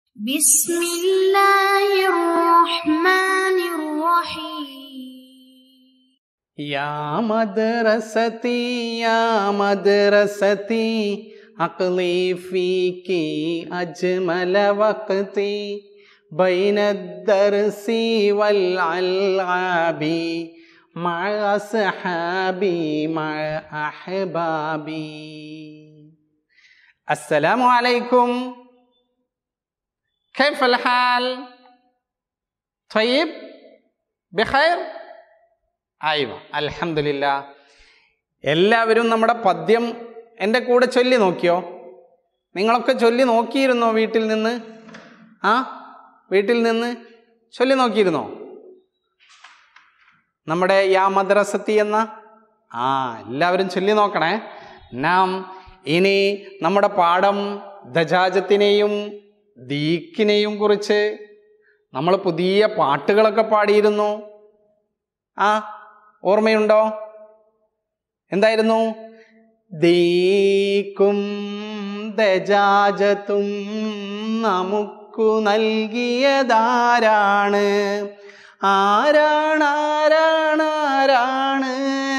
بسم الله الرحمن الرحيم يا مدرستي يا مدرستي عقلي فيك أجمل وقتي بين الدرس والألعاب مع أصحابي مع أحبابي السلام عليكم كيف الحال؟ طيب؟ بخير؟ ആയിവ അൽഹംദുലില്ല എല്ലാവരും നമ്മുടെ പദ്യം എൻ്റെ കൂടെ ചൊല്ലി നോക്കിയോ നിങ്ങളൊക്കെ ചൊല്ലി നോക്കിയിരുന്നോ വീട്ടിൽ നിന്ന് ആ വീട്ടിൽ നിന്ന് ചൊല്ലി നോക്കിയിരുന്നോ നമ്മുടെ യാ മദ്രസത്തി എന്ന ആ എല്ലാവരും ചൊല്ലി നോക്കണേ നാം ഇനി നമ്മുടെ പാഠം ദജാജത്തിനെയും ദീക്കിനെയും കുറിച്ച് നമ്മൾ പുതിയ പാട്ടുകളൊക്കെ പാടിയിരുന്നു ആ ഓർമ്മയുണ്ടോ എന്തായിരുന്നു ദീക്കും ദജാജത്തും നമുക്കു നൽകിയതാരാണ് ആരാണ് ആരാണ് ആരാണ്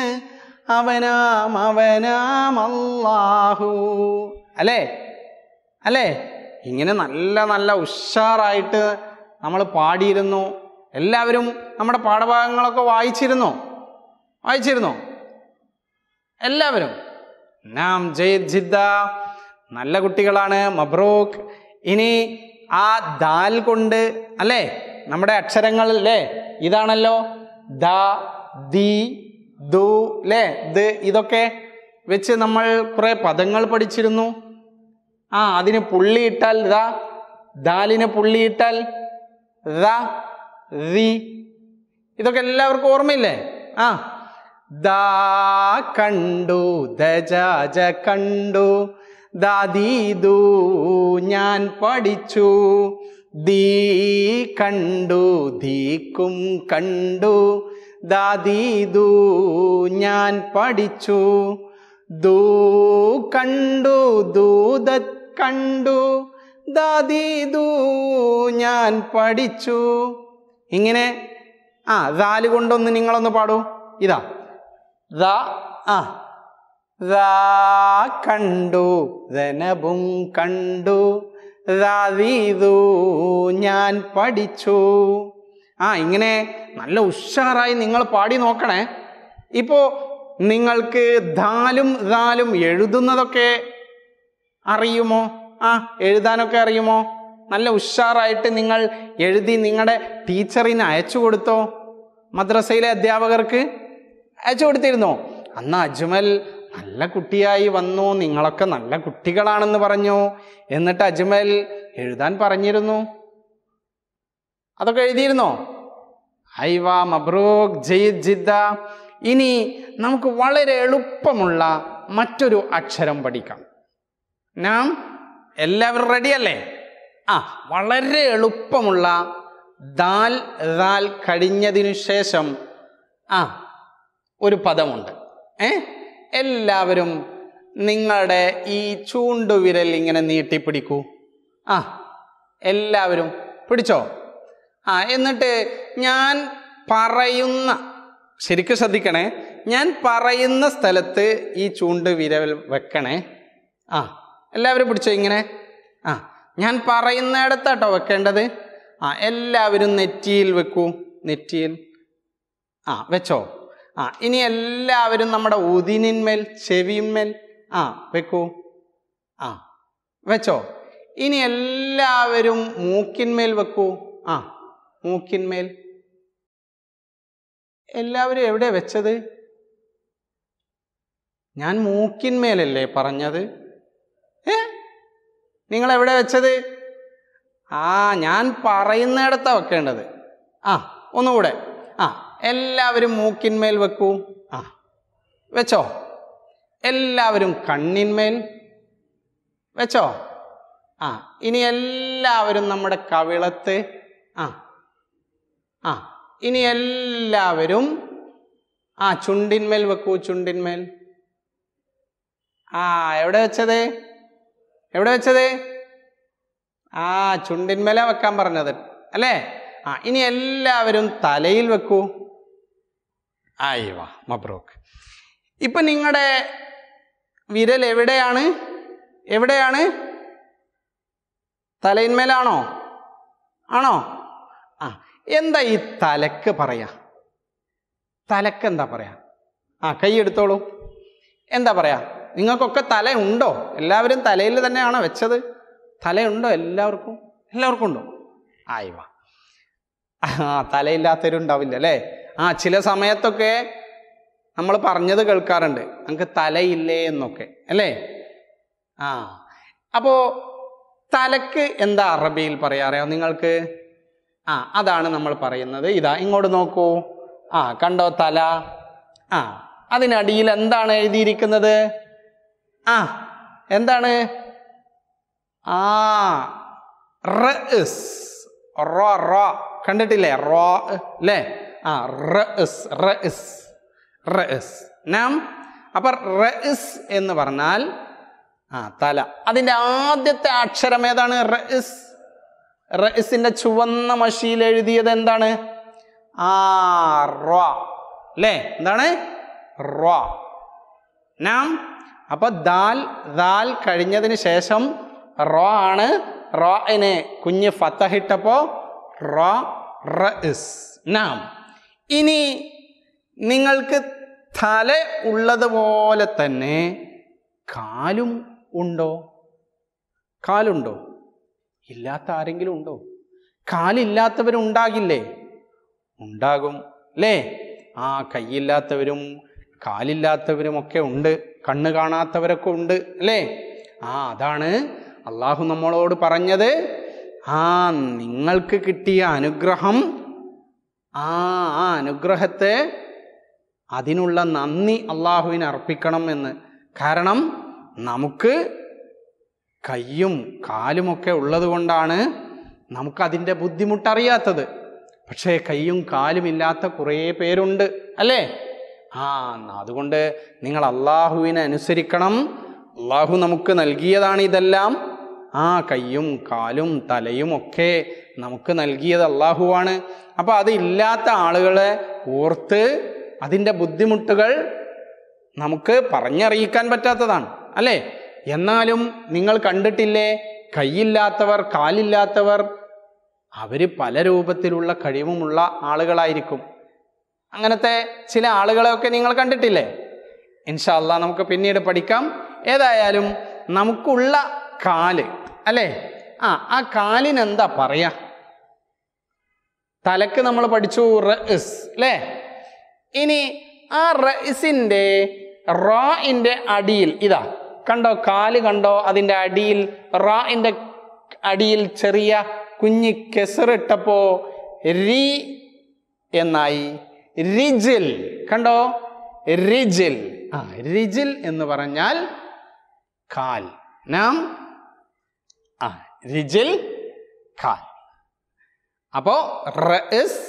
അവനാം അവനാം അല്ലാഹു അല്ലേ അല്ലേ ഇങ്ങനെ നല്ല നല്ല ഉഷാറായിട്ട് നമ്മൾ പാടിയിരുന്നു എല്ലാവരും നമ്മുടെ പാഠഭാഗങ്ങളൊക്കെ വായിച്ചിരുന്നോ വായിച്ചിരുന്നോ എല്ലാവരും നാം ജയ്ദ് ജിദ്ദ നല്ല കുട്ടികളാണ് മബ്രൂക്ക് ഇനി ആ ദാൽ കൊണ്ട് അല്ലേ നമ്മുടെ അക്ഷരങ്ങൾ അല്ലേ ഇതാണല്ലോ ദ ദി ദു അല്ലേ ദ് ഇതൊക്കെ വെച്ച് നമ്മൾ കുറെ പദങ്ങൾ പഠിച്ചിരുന്നു ആ അതിന് പുള്ളിയിട്ടാൽ ദാ ദാലിന് പുള്ളിയിട്ടാൽ ദ ദി ഇതൊക്കെ എല്ലാവർക്കും ഓർമ്മയില്ലേ ആ ദാ കണ്ടു ദജാജ കണ്ടു ദാദീദു ഞാൻ പഠിച്ചു ദീ കണ്ടു ദീക്കും കണ്ടു ദാദീദു ഞാൻ പഠിച്ചു ദൂ കണ്ടു ദൂതത് കണ്ടു ദാദീദു ഞാൻ പഠിച്ചു ഇങ്ങനെ ആ ദാല് കൊണ്ടൊന്ന് നിങ്ങളൊന്ന് പാടൂ ഇതാ ദ ആ ദാ കണ്ടു ധനബും കണ്ടു ദാദീദു ഞാൻ പഠിച്ചു ആ ഇങ്ങനെ നല്ല ഉഷാറായി നിങ്ങൾ പാടി നോക്കണേ ഇപ്പോ നിങ്ങൾക്ക് ദാലും ദാലും എഴുതുന്നതൊക്കെ അറിയുമോ ആ എഴുതാനൊക്കെ അറിയുമോ നല്ല ഉഷാറായിട്ട് നിങ്ങൾ എഴുതി നിങ്ങളുടെ ടീച്ചറിന് അയച്ചു കൊടുത്തോ മദ്രസയിലെ അധ്യാപകർക്ക് അയച്ചു കൊടുത്തിരുന്നോ അന്ന് അജ്മൽ നല്ല കുട്ടിയായി വന്നു നിങ്ങളൊക്കെ നല്ല കുട്ടികളാണെന്ന് പറഞ്ഞു എന്നിട്ട് അജ്മൽ എഴുതാൻ പറഞ്ഞിരുന്നു അതൊക്കെ എഴുതിയിരുന്നോ ഹൈവ മബ്രൂഖ് ജയ്ദ് ജിദ്ദ ഇനി നമുക്ക് വളരെ എളുപ്പമുള്ള മറ്റൊരു അക്ഷരം പഠിക്കാം നാം എല്ലാവരും റെഡിയല്ലേ ആ വളരെ എളുപ്പമുള്ള ദാൽ ദാൽ കഴിഞ്ഞതിനു ശേഷം ആ ഒരു പദമുണ്ട് ഏ എല്ലാവരും നിങ്ങളുടെ ഈ ചൂണ്ടുവിരൽ ഇങ്ങനെ നീട്ടിപ്പിടിക്കൂ ആ എല്ലാവരും പിടിച്ചോ ആ എന്നിട്ട് ഞാൻ പറയുന്ന ശരിക്കും ശ്രദ്ധിക്കണേ ഞാൻ പറയുന്ന സ്ഥലത്ത് ഈ ചൂണ്ട് വിരൽ വെക്കണേ ആ എല്ലാവരും പിടിച്ചോ ഇങ്ങനെ ആ ഞാൻ പറയുന്നിടത്താട്ടോ വെക്കേണ്ടത് ആ എല്ലാവരും നെറ്റിയിൽ വെക്കൂ നെറ്റിയിൽ ആ വെച്ചോ ആ ഇനി എല്ലാവരും നമ്മുടെ ഉതിനിന്മേൽ ചെവിന്മേൽ ആ വെക്കൂ ആ വെച്ചോ ഇനി എല്ലാവരും മൂക്കിന്മേൽ വെക്കൂ ആ മൂക്കിന്മേൽ എല്ലാവരും എവിടെ വെച്ചത് ഞാൻ മൂക്കിന്മേലല്ലേ പറഞ്ഞത് ഏ നിങ്ങൾ എവിടെ വെച്ചത് ആ ഞാൻ പറയുന്നിടത്താ വെക്കേണ്ടത് ആ ഒന്നുകൂടെ ആ എല്ലാവരും മൂക്കിന്മേൽ വെക്കൂ ആ വെച്ചോ എല്ലാവരും കണ്ണിന്മേൽ വെച്ചോ ആ ഇനി എല്ലാവരും നമ്മുടെ കവിളത്ത് ആ ആ ഇനി എല്ലാവരും ആ ചുണ്ടിന്മേൽ വെക്കൂ ചുണ്ടിന്മേൽ ആ എവിടെ വെച്ചത് എവിടെ വെച്ചത് ആ ചുണ്ടിന്മേലെ വെക്കാൻ പറഞ്ഞത് അല്ലേ ആ ഇനി എല്ലാവരും തലയിൽ വെക്കൂ ആയി വാ മബ്രൂക്ക് ഇപ്പൊ നിങ്ങളുടെ വിരൽ എവിടെയാണ് എവിടെയാണ് തലയിന്മേലാണോ ആണോ ആ എന്താ ഈ തലക്ക് പറയാ തലക്ക് എന്താ പറയാ ആ കൈ എടുത്തോളൂ എന്താ പറയാ നിങ്ങൾക്കൊക്കെ തല ഉണ്ടോ എല്ലാവരും തലയിൽ തന്നെയാണോ വെച്ചത് തലയുണ്ടോ എല്ലാവർക്കും എല്ലാവർക്കും ഉണ്ടോ ആയി വാ ആ തലയില്ലാത്തവരുണ്ടാവില്ല അല്ലേ ആ ചില സമയത്തൊക്കെ നമ്മൾ പറഞ്ഞത് കേൾക്കാറുണ്ട് നമുക്ക് തലയില്ലേ എന്നൊക്കെ അല്ലേ ആ അപ്പോൾ തലക്ക് എന്താ അറബിയിൽ പറയാറിയോ നിങ്ങൾക്ക് ആ അതാണ് നമ്മൾ പറയുന്നത് ഇതാ ഇങ്ങോട്ട് നോക്കൂ ആ കണ്ടോ തല ആ അതിനടിയിൽ എന്താണ് എഴുതിയിരിക്കുന്നത് ആ എന്താണ് ആ റസ് റോ റോ കണ്ടിട്ടില്ലേ റോ അല്ലേ ആ റസ് റസ് റസ് നാം അപ്പൊ റസ് എന്ന് പറഞ്ഞാൽ ആ തല അതിൻ്റെ ആദ്യത്തെ അക്ഷരം ഏതാണ് റസ് റസിന്റെ ചുവന്ന മഷിയിൽ എഴുതിയത് എന്താണ് ആ റോ അല്ലേ എന്താണ് റോ നാം അപ്പൊ ദാൽ ദാൽ കഴിഞ്ഞതിന് ശേഷം റോ ആണ് റോയിന് കുഞ്ഞ് ഫത്തഹിട്ടപ്പോ റോ റസ് നാം ഇനി നിങ്ങൾക്ക് തല ഉള്ളതുപോലെ തന്നെ കാലും ഉണ്ടോ കാലുണ്ടോ ഇല്ലാത്ത ആരെങ്കിലും ഉണ്ടോ കാലില്ലാത്തവരുണ്ടാകില്ലേ ഉണ്ടാകും അല്ലേ ആ കൈയില്ലാത്തവരും കാലില്ലാത്തവരും ഒക്കെ ഉണ്ട് കണ്ണ് കാണാത്തവരൊക്കെ ഉണ്ട് അല്ലേ ആ അതാണ് അള്ളാഹു നമ്മളോട് പറഞ്ഞത് ആ നിങ്ങൾക്ക് കിട്ടിയ അനുഗ്രഹം ആ ആ അനുഗ്രഹത്തെ അതിനുള്ള നന്ദി അള്ളാഹുവിന് അർപ്പിക്കണം എന്ന് കാരണം നമുക്ക് കയ്യും കാലുമൊക്കെ ഉള്ളത് കൊണ്ടാണ് നമുക്കതിൻ്റെ ബുദ്ധിമുട്ടറിയാത്തത് പക്ഷേ കയ്യും കാലും ഇല്ലാത്ത കുറേ പേരുണ്ട് അല്ലേ ആ അതുകൊണ്ട് നിങ്ങൾ അള്ളാഹുവിനെ അനുസരിക്കണം അള്ളാഹു നമുക്ക് നൽകിയതാണ് ഇതെല്ലാം ആ കയ്യും കാലും തലയും ഒക്കെ നമുക്ക് നൽകിയത് അള്ളാഹുവാണ് അപ്പോൾ അത് ഇല്ലാത്ത ആളുകളെ ഓർത്ത് അതിൻ്റെ ബുദ്ധിമുട്ടുകൾ നമുക്ക് പറഞ്ഞറിയിക്കാൻ പറ്റാത്തതാണ് അല്ലേ എന്നാലും നിങ്ങൾ കണ്ടിട്ടില്ലേ കൈയില്ലാത്തവർ കാലില്ലാത്തവർ അവർ പല രൂപത്തിലുള്ള കഴിവുമുള്ള ആളുകളായിരിക്കും അങ്ങനത്തെ ചില ആളുകളെയൊക്കെ നിങ്ങൾ കണ്ടിട്ടില്ലേ ഇൻഷാല്ല നമുക്ക് പിന്നീട് പഠിക്കാം ഏതായാലും നമുക്കുള്ള കാല് അല്ലേ ആ ആ കാലിനെന്താ പറയാ തലക്ക് നമ്മൾ പഠിച്ചു റസ് അല്ലേ ഇനി ആ റസിൻ്റെ റാഇൻ്റെ അടിയിൽ ഇതാ കണ്ടോ കാല് കണ്ടോ അതിൻ്റെ അടിയിൽ റാഇൻ്റെ അടിയിൽ ചെറിയ കുഞ്ഞി കെസറിട്ടപ്പോ രി എന്നായി റിജിൽ കണ്ടോ റിജിൽ ആ റിജിൽ എന്ന് പറഞ്ഞാൽ കാൽ നാം ആ റിജിൽ കാൽ അപ്പോ റസ്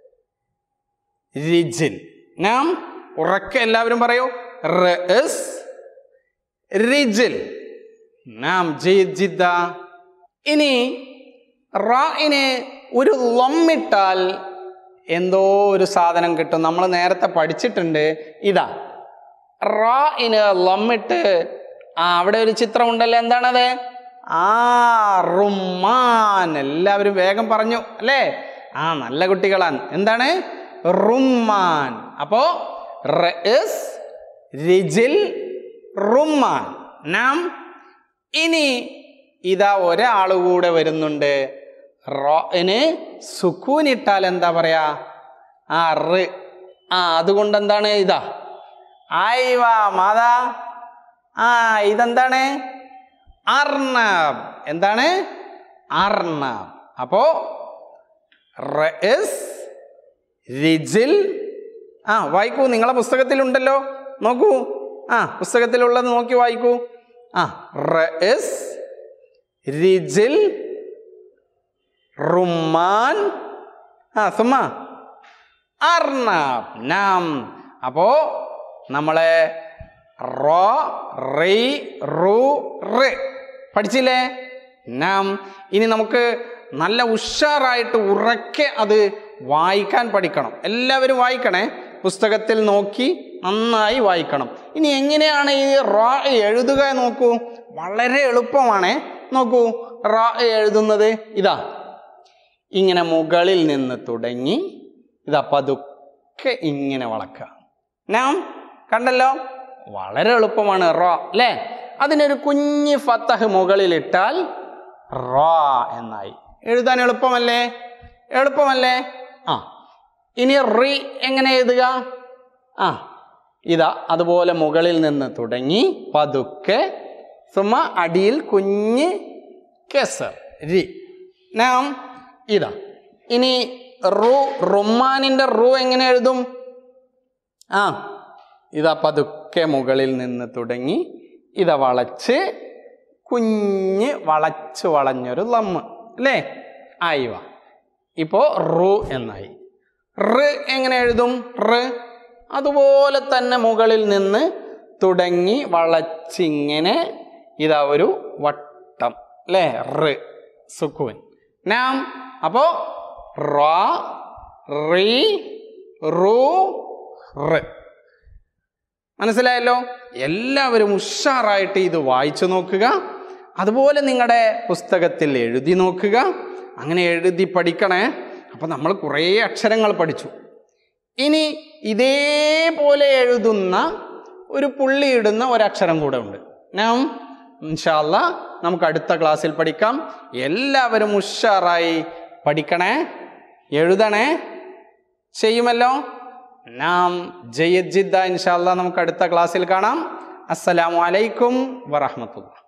റിജിൽ നാം ഉറക്കെ എല്ലാവരും പറയൂ റസ് റിജിൽ നാം ജിദ്ദ ഇനി റായിന് ഒരു ലൊമ്മിട്ടാൽ എന്തോ ഒരു സാധനം കിട്ടും നമ്മൾ നേരത്തെ പഠിച്ചിട്ടുണ്ട് ഇതാ റായിന് ലൊമ്മിട്ട് ആ അവിടെ ഒരു ചിത്രം ഉണ്ടല്ലോ എന്താണത് ആ റുമാൻ എല്ലാവരും വേഗം പറഞ്ഞു അല്ലേ ആ നല്ല കുട്ടികളാണ് എന്താണ് റുമാൻ അപ്പോ റസ് റിജിൽ റുമാൻ നാം ഇനി ഇതാ ഒരാൾ കൂടെ വരുന്നുണ്ട് റോന് സുക്കൂനിട്ടാൽ എന്താ പറയാ ആ റ് ആ അതുകൊണ്ട് എന്താണ് ഇതാ ആയി വാ മാതാ ആ ഇതെന്താണ് അർണബ് എന്താണ് അർണബ് അപ്പോ റസ് റിജിൽ ആ വായിക്കൂ നിങ്ങളെ പുസ്തകത്തിലുണ്ടല്ലോ നോക്കൂ ആ പുസ്തകത്തിലുള്ളത് നോക്കി വായിക്കൂ ആ റസ് റിജിൽ റുമാൻ ആ സുമ അർണബ് നാം അപ്പോ നമ്മളെ റോ റൈ റു റ് പഠിച്ചില്ലേ നാം ഇനി നമുക്ക് നല്ല ഉഷാറായിട്ട് ഉറക്കെ അത് വായിക്കാൻ പഠിക്കണം എല്ലാവരും വായിക്കണേ പുസ്തകത്തിൽ നോക്കി നന്നായി വായിക്കണം ഇനി എങ്ങനെയാണ് ഈ റാ എഴുതുക എന്ന് നോക്കൂ വളരെ എളുപ്പമാണേ നോക്കൂ റാ എഴുതുന്നത് ഇതാ ഇങ്ങനെ മുകളിൽ നിന്ന് തുടങ്ങി ഇതാ പതുക്കെ ഇങ്ങനെ വളക്കുക നാം കണ്ടല്ലോ വളരെ എളുപ്പമാണ് റോ അല്ലേ അതിനൊരു കുഞ്ഞ് ഫത്തഹ് മുകളിലിട്ടാൽ റോ എന്നായി എഴുതാൻ എളുപ്പമല്ലേ എളുപ്പമല്ലേ ആ ഇനി റി എങ്ങനെ എഴുതുക ആ ഇതാ അതുപോലെ മുകളിൽ നിന്ന് തുടങ്ങി പതുക്കെ സുമ അടിയിൽ കുഞ്ഞ് കെസർ രി നാം ഇതാ ഇനി റു റുമാനിന്റെ റു എങ്ങനെ എഴുതും ആ ഇതാ പതുക്കെ മുകളിൽ നിന്ന് തുടങ്ങി ഇതാ വളച്ച് കുഞ്ഞ് വളച്ച് വളഞ്ഞൊരു ലമ്മ് അല്ലേ ആയി വാ ഇപ്പോൾ റു എന്നായി റ് എങ്ങനെ എഴുതും റ് അതുപോലെ തന്നെ മുകളിൽ നിന്ന് തുടങ്ങി വളച്ചിങ്ങനെ ഇതാ ഒരു വട്ടം അല്ലേ റ് സുക്കുവൻ നാം അപ്പോ റാ റീ റു റ് മനസ്സിലായല്ലോ എല്ലാവരും ഉഷാറായിട്ട് ഇത് വായിച്ചു നോക്കുക അതുപോലെ നിങ്ങളുടെ പുസ്തകത്തിൽ എഴുതി നോക്കുക അങ്ങനെ എഴുതി പഠിക്കണേ അപ്പം നമ്മൾ കുറേ അക്ഷരങ്ങൾ പഠിച്ചു ഇനി ഇതേപോലെ എഴുതുന്ന ഒരു പുള്ളിയിടുന്ന ഒരക്ഷരം കൂടെ ഉണ്ട് നാം ഇൻഷാല്ല നമുക്ക് അടുത്ത ക്ലാസ്സിൽ പഠിക്കാം എല്ലാവരും ഉഷാറായി പഠിക്കണേ എഴുതണേ ചെയ്യുമല്ലോ നാം ജയജിദ്ദ ഇൻഷാല്ല നമുക്ക് അടുത്ത ക്ലാസ്സിൽ കാണാം അസ്സലാമു അലൈക്കും വറഹമത്തുള്ള